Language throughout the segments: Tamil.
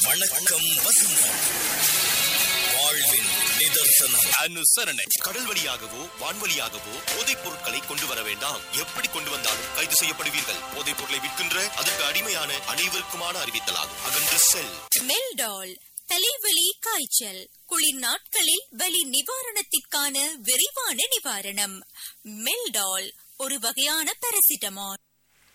வணக்கம் வசந்தம் வாழ்வின் நிதர்சனம் அனுசரணை கடல் வழியாகவோ வான்வழியாகவோ போதைப் பொருட்களை கொண்டு வர வேண்டாம் எப்படி கொண்டு வந்தாலும் கைது செய்யப்படுவீர்கள் போதைப் பொருளை விற்கின்ற அதற்கு அடிமையான அனைவருக்குமான அறிவித்தலாகும் அகன்று செல் மெல்டால் தலைவலி காய்ச்சல் குளிர் நாட்களில் வலி நிவாரணத்திற்கான விரைவான நிவாரணம் மெல்டால் ஒரு வகையான பாராசிட்டமால்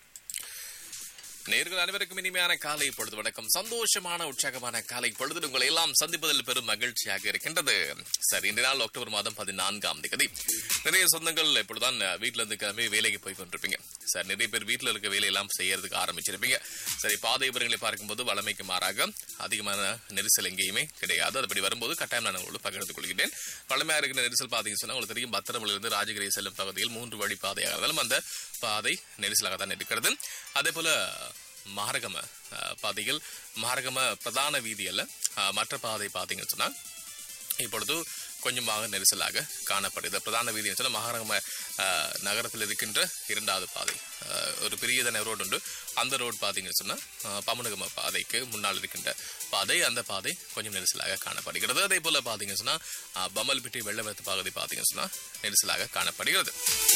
நேர்கள் அனைவருக்கும் இனிமையான காலை பொழுது வணக்கம் சந்தோஷமான உற்சாகமான காலை பொழுது உங்களை எல்லாம் சந்திப்பதில் பெரும் மகிழ்ச்சியாக இருக்கின்றது சரி இந்த நாள் அக்டோபர் மாதம் பதினான்காம் தேதி நிறைய சொந்தங்கள் இப்பொழுதுதான் வீட்டுல இருந்து கிளம்பி வேலைக்கு போய் கொண்டிருப்பீங்க சார் நிறைய பேர் வீட்டுல இருக்க வேலையெல்லாம் செய்யறதுக்கு ஆரம்பிச்சிருப்பீங்க சரி பாதை விவரங்களை பார்க்கும்போது வளமைக்கு மாறாக அதிகமான நெரிசல் எங்கேயுமே கிடையாது அதுபடி வரும்போது கட்டாயம் நான் உங்களோடு பகிர்ந்து கொள்கிறேன் வளமையா இருக்கிற நெரிசல் பாதைன்னு சொன்னா உங்களுக்கு தெரியும் பத்திரமிலிருந்து ராஜகிரி செல்லும் பகுதியில் மூன்று வழி பாதையாக இருந்தாலும் அந்த பாதை நெரிசலாக தான் இருக்கிறது அதே போல மகரகம அஹ், பாதையில் மகரகம பிரதான வீதியில் மற்ற பாதை பார்த்தீங்கன்னு சொன்னா இப்பொழுது கொஞ்சமாக நெரிசலாக காணப்படுது பிரதான வீதி சொன்னால் மகாரகம அஹ், நகரத்தில் இருக்கின்ற இரண்டாவது பாதை அஹ், ஒரு பெரியதான ரோடு உண்டு அந்த ரோடு பார்த்தீங்கன்னு சொன்னால் பமனுகம பாதைக்கு முன்னால் இருக்கின்ற பாதை அந்த பாதை கொஞ்சம் நெரிசலாக காணப்படுகிறது அதே போல பார்த்தீங்கன்னு சொன்னால் அஹ், பம்மல்பிட்டி வெள்ளவரத்து பகுதி பார்த்தீங்கன்னு சொன்னால் நெரிசலாக காணப்படுகிறது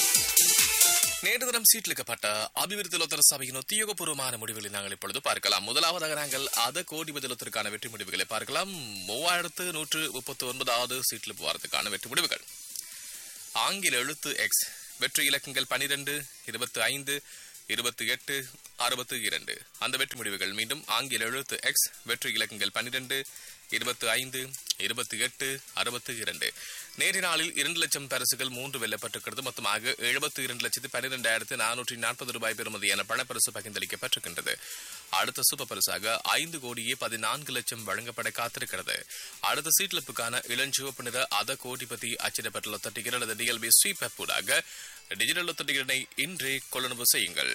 நேற்று தினம் சீட்டிலிக்கப்பட்ட அபிவிருத்தி லோத்தர சபையின் உத்தியோகபூர்வமான முடிவுகளை நாங்கள் இப்பொழுது பார்க்கலாம் முதலாவதாக நாங்கள் அத கோடி பதிலத்திற்கான வெற்றி முடிவுகளை பார்க்கலாம் மூவாயிரத்து நூற்று முப்பத்தி ஒன்பதாவது சீட்டில் போவதற்கான வெற்றி முடிவுகள் ஆங்கில எழுத்து எக்ஸ் வெற்றி இலக்கங்கள் பனிரெண்டு இருபத்தி ஐந்து இருபத்தி எட்டு அறுபத்தி இரண்டு அந்த வெற்றி முடிவுகள் மீண்டும் ஆங்கில எழுத்து எக்ஸ் வெற்றி இலக்கங்கள் பனிரெண்டு இருபத்தி ஐந்து இருபத்தி எட்டு அறுபத்தி இரண்டு நேற்று நாளில் இரண்டு லட்சம் பரிசுகள் மூன்று வெல்லப்பட்டிருக்கிறது மொத்தமாக எழுபத்தி இரண்டு லட்சத்து பன்னிரெண்டாயிரத்து நானூற்றி நாற்பது ரூபாய் பெறுமதியான பணப்பரிசு பகிர்ந்தளிக்கப்பட்டிருக்கின்றது அடுத்த சூப்பர் பரிசாக ஐந்து கோடியே பதினான்கு லட்சம் வழங்கப்பட காத்திருக்கிறது அடுத்த சீட்லிப்புக்கான இளஞ்சிவப்பு நிற அத கோடிபதி அச்சிடப்பட்டுள்ள தொட்டிகள் அல்லது டிஎல்பி ஸ்வீப் ஊடாக டிஜிட்டல் தொட்டிகளை இன்றே கொள்ளளவு செய்யுங்கள்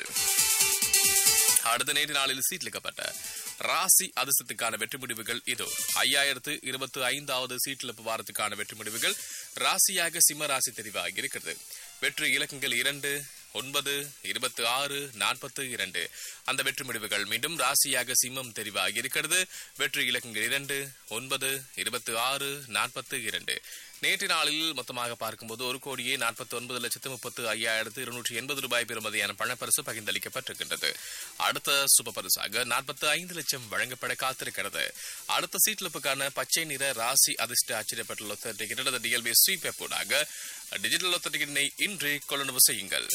அடுத்த நேற்று நாளில் சீட்லிக்கப்பட்ட ராசி அதிர்ஷ்டத்துக்கான வெற்றி முடிவுகள் இதோ ஐயாயிரத்து இருபத்தி ஐந்தாவது சீட்டிழப்பு வாரத்துக்கான வெற்றி முடிவுகள் ராசியாக சிம்ம ராசி தெரிவாகி இருக்கிறது வெற்றி இலக்கங்கள் இரண்டு ஒன்பது இருபத்தி ஆறு நாற்பத்தி இரண்டு அந்த வெற்றி முடிவுகள் மீண்டும் ராசியாக சிம்மம் தெரிவாகி இருக்கிறது வெற்றி இலக்கங்கள் இரண்டு ஒன்பது இருபத்தி ஆறு நாற்பத்தி இரண்டு நேற்று நாளில் மொத்தமாக பார்க்கும்போது ஒரு கோடியே நாற்பத்தி ஒன்பது லட்சத்து முப்பத்து ஐயாயிரத்து இருநூற்றி எண்பது ரூபாய் பெறுமதியான பணப்பரிசு பகிர்ந்தளிக்கப்பட்டிருக்கின்றது அடுத்த சூப்பர் பரிசாக நாற்பத்தி ஐந்து லட்சம் வழங்கப்பட காத்திருக்கிறது அடுத்த சீட்லிப்புக்கான பச்சை நிற ராசி அதிர்ஷ்ட ஆச்சரியப்பட்டுள்ள டிஎல்பி ஸ்வீப் ஊடாக டிஜிட்டல் ஒத்தட்டினை இன்று கொள்ளளவு செய்யுங்கள்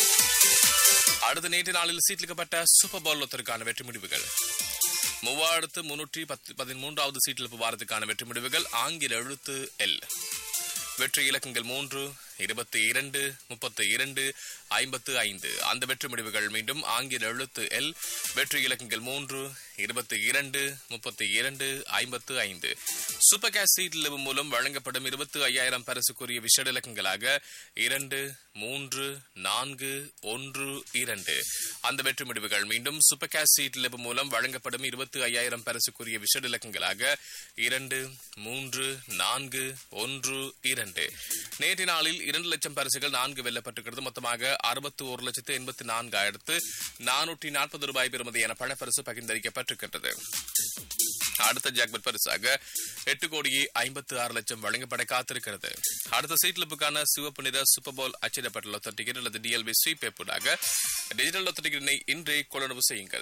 அடுத்த நேற்று நாளில் சீட்லிக்கப்பட்ட சூப்பர் பவுல் ஒத்தருக்கான வெற்றி முடிவுகள் மூவாயிரத்து முன்னூற்றி பத்து பதிமூன்றாவது சீட்டில் வாரத்துக்கான வெற்றி முடிவுகள் ஆங்கில எழுத்து எல் வெற்றி இலக்கங்கள் மூன்று இருபத்தி இரண்டு முப்பத்தி இரண்டு ஐம்பத்து ஐந்து அந்த வெற்றி முடிவுகள் மீண்டும் ஆங்கில எழுத்து எல் வெற்றி இலக்கங்கள் மூன்று இருபத்தி இரண்டு முப்பத்தி இரண்டு ஐம்பத்து ஐந்து சூப்பர் கேஷ் சீட் லெவல் மூலம் வழங்கப்படும் இருபத்தி ஐயாயிரம் பரிசுக்குரிய விஷட இலக்கங்களாக இரண்டு மூன்று நான்கு ஒன்று இரண்டு அந்த வெற்றி முடிவுகள் மீண்டும் சூப்பர் கேஷ் சீட் லெவல் மூலம் வழங்கப்படும் இருபத்தி ஐயாயிரம் பரிசுக்குரிய விஷட இலக்கங்களாக இரண்டு மூன்று நான்கு ஒன்று இரண்டு நேற்று நாளில் இரண்டு லட்சம் பரிசுகள் நான்கு வெல்லப்பட்டிருக்கிறது மொத்தமாக அறுபத்தி ஒரு லட்சத்து எண்பத்தி நான்காயிரத்து நானூற்றி நாற்பது ரூபாய் பெறுமதியான பணப்பரிசு பகிர்ந்தளிக்கப்பட்டிருக்கின்றது அடுத்த ஜாக்பட் பரிசாக எட்டு கோடியே ஐம்பத்து ஆறு லட்சம் வழங்கப்பட காத்திருக்கிறது அடுத்த சீட்லிப்புக்கான சிவப்பு நிற சூப்பர் போல் அச்சிடப்பட்டுள்ள தொட்டிகள் அல்லது டிஎல்பி ஸ்வீப் எப்படாக டிஜிட்டல் லொத்தட்டிகளை இன்றே கொள்ளளவு செய்யுங்கள்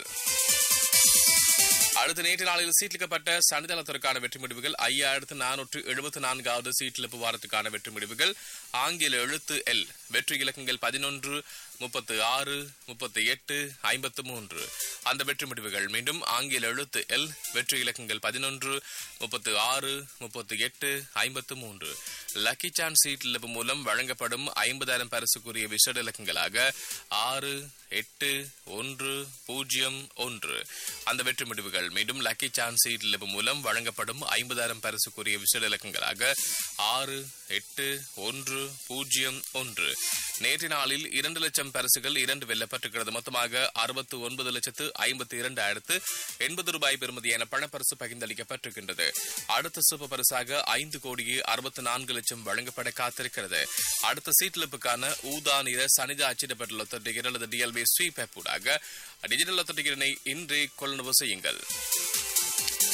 அடுத்த நேற்று நாளில் சீட்லிக்கப்பட்ட சனிதளத்திற்கான வெற்றி முடிவுகள் ஐயாயிரத்து நானூற்று எழுபத்தி நான்காவது சீட்டிழப்பு வாரத்துக்கான வெற்றி முடிவுகள் ஆங்கில எழுத்து எல் வெற்றி இலக்கங்கள் பதினொன்று முப்பத்து ஆறு முப்பத்தி எட்டு ஐம்பத்து மூன்று அந்த வெற்றி முடிவுகள் மீண்டும் ஆங்கில எழுத்து எல் வெற்றி இலக்கங்கள் பதினொன்று முப்பத்து ஆறு முப்பத்தி எட்டு ஐம்பத்து மூன்று லக்கி சான்ஸ் சீட்டிழப்பு மூலம் வழங்கப்படும் ஐம்பதாயிரம் பரிசுக்குரிய விஷட இலக்கங்களாக ஆறு எட்டு ஒன்று பூஜ்ஜியம் ஒன்று அந்த வெற்றி முடிவுகள் மீண்டும் லக்கி சான்ஸ் சீட் மூலம் வழங்கப்படும் ஐம்பதாயிரம் பரிசுக்குரிய விசேட இலக்கங்களாக ஆறு எட்டு ஒன்று பூஜ்ஜியம் ஒன்று நேற்று நாளில் இரண்டு லட்சம் பரிசுகள் இரண்டு வெல்லப்பட்டிருக்கிறது மொத்தமாக அறுபத்து ஒன்பது லட்சத்து ஐம்பத்தி இரண்டாயிரத்து எண்பது ரூபாய் பெறுமதியான பணப்பரிசு பகிர்ந்தளிக்கப்பட்டிருக்கின்றது அடுத்த சூப்பர் பரிசாக ஐந்து கோடியே அறுபத்தி நான்கு லட்சம் வழங்கப்பட காத்திருக்கிறது அடுத்த சீட்லிப்புக்கான ஊதா நிற சனித அச்சிடப்பட்டுள்ள தொட்டிகள் அல்லது டிஎல்பி ஸ்வீப் ஊடாக டிஜிட்டல் தொட்டிகளினை இன்றே கொள்ளளவு செய்யுங்கள்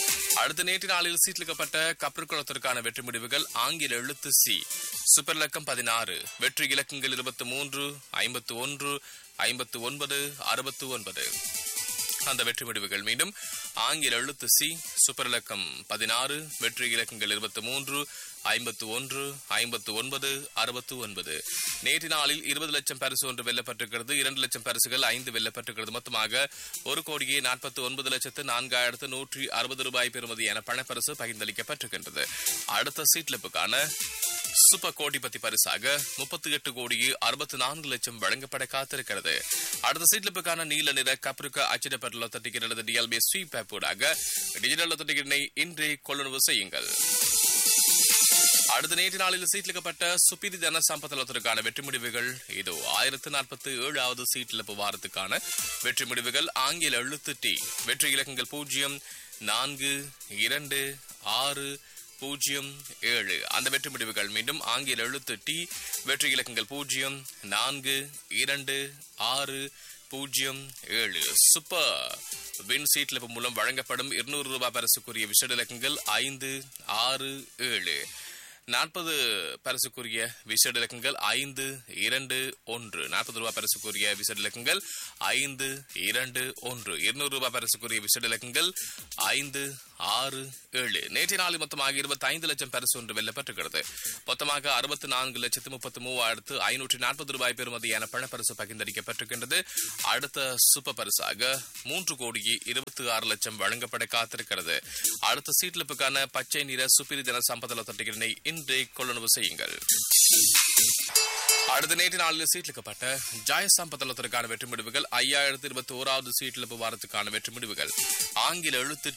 அடுத்த நேற்று நாளில் சீட்லிக்கப்பட்ட கப்பற்குளத்திற்கான வெற்றி முடிவுகள் ஆங்கில எழுத்து சி சூப்பர் இலக்கம் பதினாறு வெற்றி இலக்கங்கள் இருபத்தி மூன்று ஐம்பத்து ஒன்று ஐம்பத்து ஒன்பது அறுபத்து ஒன்பது அந்த வெற்றி முடிவுகள் மீண்டும் ஆங்கில எழுத்து சி சூப்பர் இலக்கம் பதினாறு வெற்றி இலக்கங்கள் இருபத்தி மூன்று ஐம்பத்து ஒன்று ஐம்பத்து ஒன்பது அறுபத்து ஒன்பது நேற்று நாளில் இருபது லட்சம் பரிசு ஒன்று வெல்லப்பட்டிருக்கிறது இரண்டு லட்சம் பரிசுகள் ஐந்து வெல்லப்பட்டிருக்கிறது மொத்தமாக ஒரு கோடியே நாற்பத்தி ஒன்பது லட்சத்து நான்காயிரத்து நூற்றி அறுபது ரூபாய் பெறுமதியான பணப்பரிசு பகிர்ந்தளிக்கப்பட்டிருக்கின்றது அடுத்த சீட்லிப்புக்கான சூப்பர் கோடிபதி பரிசாக முப்பத்தி எட்டு கோடியே அறுபத்தி நான்கு லட்சம் வழங்கப்பட காத்திருக்கிறது அடுத்த சீட்லிப்புக்கான நீல நிற கப்ருக்க அச்சிடப்பட்டுள்ள தட்டிக்கிறது டிஎல்பி ஸ்வீப் ஆப்போடாக டிஜிட்டல் தட்டிக்கிறனை இன்றே கொள்ளுணர்வு செய்யுங்கள் அடுத்த நேற்று நாளில் சீட்லிக்கப்பட்ட சுப்பிரி தன சம்பத்தலத்திற்கான வெற்றி முடிவுகள் இதோ ஆயிரத்து நாற்பத்தி ஏழாவது சீட்டிழப்பு வாரத்துக்கான வெற்றி முடிவுகள் ஆங்கில எழுத்து டி வெற்றி இலக்கங்கள் பூஜ்ஜியம் நான்கு இரண்டு ஆறு பூஜ்ஜியம் ஏழு அந்த வெற்றி முடிவுகள் மீண்டும் ஆங்கில எழுத்து டி வெற்றி இலக்கங்கள் பூஜ்ஜியம் நான்கு இரண்டு ஆறு பூஜ்ஜியம் ஏழு சூப்பர் வின் சீட்லிப்பு மூலம் வழங்கப்படும் இருநூறு ரூபாய் பரிசுக்குரிய விஷட இலக்கங்கள் ஐந்து ஆறு ஏழு நாற்பது பரிசுக்குரிய விசேட இலக்கங்கள் ஐந்து இரண்டு ஒன்று நாற்பது ரூபாய் பரிசுக்குரிய விசேட இலக்கங்கள் ஐந்து இரண்டு ஒன்று இருநூறு ரூபாய் பரிசுக்குரிய விசேட இலக்கங்கள் ஐந்து ஆறு ஏழு நேற்றைய நாளில் மொத்தமாக இருபத்தி ஐந்து லட்சம் பரிசு ஒன்று வெல்லப்பட்டிருக்கிறது மொத்தமாக அறுபத்தி நான்கு லட்சத்து முப்பத்தி மூவாயிரத்து ஐநூற்றி நாற்பது ரூபாய் பெறுமதியான பணப்பரிசு பகிர்ந்தளிக்கப்பட்டிருக்கின்றது அடுத்த சூப்பர் பரிசாக மூன்று கோடியே இருபத்தி ஆறு லட்சம் வழங்கப்பட காத்திருக்கிறது அடுத்த சீட்லிப்புக்கான பச்சை நிற சுப்பிரி தின சம்பதல தட்டுகிறனை இன்றே கொள்ளுணர்வு செய்யுங்கள் அடுத்த நேற்று நாளில் சீட்லிக்கப்பட்ட ஜாய சம்பதலத்திற்கான வெற்றி முடிவுகள் ஐயாயிரத்து இருபத்தி ஓராவது சீட்லிப்பு வாரத்துக்கான வெற்றி முடிவுகள் ஆங்கில எழுத்து